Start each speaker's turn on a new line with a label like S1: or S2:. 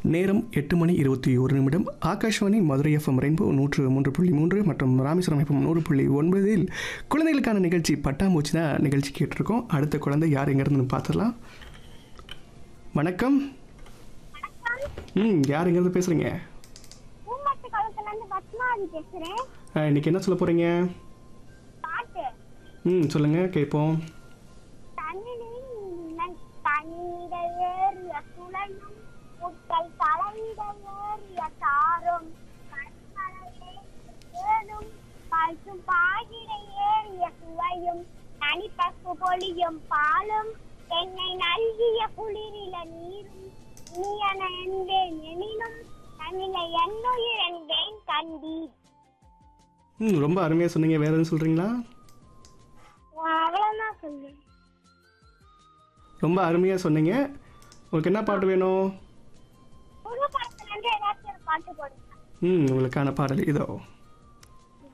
S1: நேரம் எட்டு மணி இருபத்தி ஒரு நிமிடம் ஆகாஷ்வாணி மதுரை எஃப்எம் ரெயின்போ நூற்று மூன்று புள்ளி மூன்று மற்றும் ராமேஸ்வரம் எஃப்எம் நூறு புள்ளி ஒன்பதில் குழந்தைகளுக்கான நிகழ்ச்சி பட்டாம்பூச்சி தான் நிகழ்ச்சி கேட்டிருக்கோம் அடுத்த குழந்தை யார் எங்கேருந்து பார்த்துடலாம் வணக்கம் ம் யார் எங்கேருந்து பேசுகிறீங்க
S2: பூமட்டு காலத்துல இருந்து பத்மாவதி பேசுறேன்
S1: இன்னைக்கு என்ன சொல்ல போகிறீங்க
S2: பாட்டு
S1: ம் சொல்லுங்கள் கேட்போம்
S2: தண்ணீரில் தண்ணீர ஏறிய சுளையும் முட்டல் தலையிட ஏறிய தாரும் ஏதும் பசும் பாகிட ஏறிய சுவையும் தனிப்பசு பொழியும் பாலும் என்னை நல்கிய குளிரில நீரும் நீயன என்பேன் எனினும் தன்னில என்னுயிர் என்பேன் கண்டீர்
S1: ம் ரொம்ப அருமையாக சொன்னீங்க வேறு எதுவும் சொல்கிறீங்களா
S2: அவ்வளவுதான் சொல்லுவேன்
S1: ரொம்ப அருமையாக சொன்னீங்க உங்களுக்கு என்ன பாட்டு வேணும்
S2: புது படத்துல இருந்து ஏதாச்சும் ஒரு பாட்டு போடுங்க
S1: ம் உங்களுக்கான பாடல் இதோ